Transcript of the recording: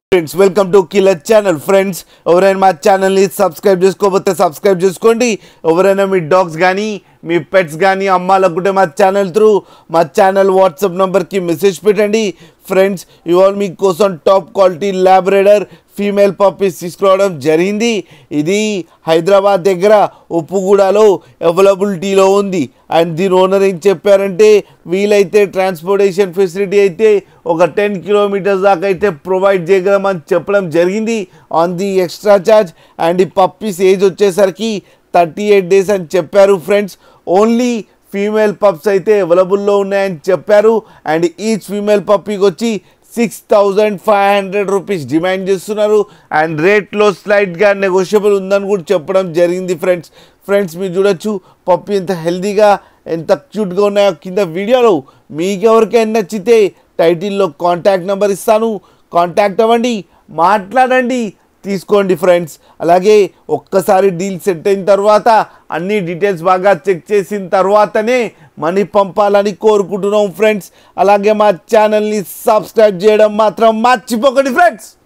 friends welcome to కిలర్ channel friends ఎవరైనా మా ఛానల్ని సబ్స్క్రైబ్ చేసుకోకపోతే సబ్స్క్రైబ్ చేసుకోండి ఎవరైనా మీ డాగ్స్ కానీ మీ పెట్స్ కానీ అమ్మాలనుకుంటే మా ఛానల్ త్రూ మా ఛానల్ వాట్సాప్ నెంబర్కి మెసేజ్ పెట్టండి ఫ్రెండ్స్ ఇవాళ మీకోసం top quality Labrador female puppies తీసుకురావడం జరిగింది ఇది హైదరాబాద్ దగ్గర ఉప్పుగూడలో అవైలబిలిటీలో ఉంది అండ్ దీని ఓనర్ ఏం చెప్పారంటే వీలైతే ట్రాన్స్పోర్టేషన్ ఫెసిలిటీ అయితే ఒక టెన్ కిలోమీటర్స్ దాకా అయితే ప్రొవైడ్ చేయగలమని చెప్పడం జరిగింది on the extra charge and ఈ పప్పీస్ ఏజ్ వచ్చేసరికి థర్టీ ఎయిట్ డేస్ అని చెప్పారు ఫ్రెండ్స్ ఓన్లీ ఫీమేల్ పప్స్ అయితే అవైలబుల్లో ఉన్నాయని చెప్పారు అండ్ ఈచ్ ఫీమేల్ పప్పీకి వచ్చి six thousand five hundred rupees demand చేస్తున్నారు అండ్ రేట్లో స్లైట్గా నెగోషియబుల్ ఉందని కూడా చెప్పడం జరిగింది ఫ్రెండ్స్ ఫ్రెండ్స్ మీరు చూడొచ్చు పప్పి ఎంత హెల్తీగా ఎంత క్యూట్గా ఉన్నాయో కింద వీడియోలో మీకు ఎవరికైనా నచ్చితే టైటిల్లో కాంటాక్ట్ నెంబర్ ఇస్తాను కాంటాక్ట్ అవ్వండి మాట్లాడండి తీసుకోండి ఫ్రెండ్స్ అలాగే ఒక్కసారి డీల్ సెట్ అయిన తర్వాత అన్ని డీటెయిల్స్ బాగా చెక్ చేసిన తర్వాతనే మనీ పంపాలని కోరుకుంటున్నాం ఫ్రెండ్స్ అలాగే మా ఛానల్ని సబ్స్క్రైబ్ చేయడం మాత్రం మర్చిపోకండి ఫ్రెండ్స్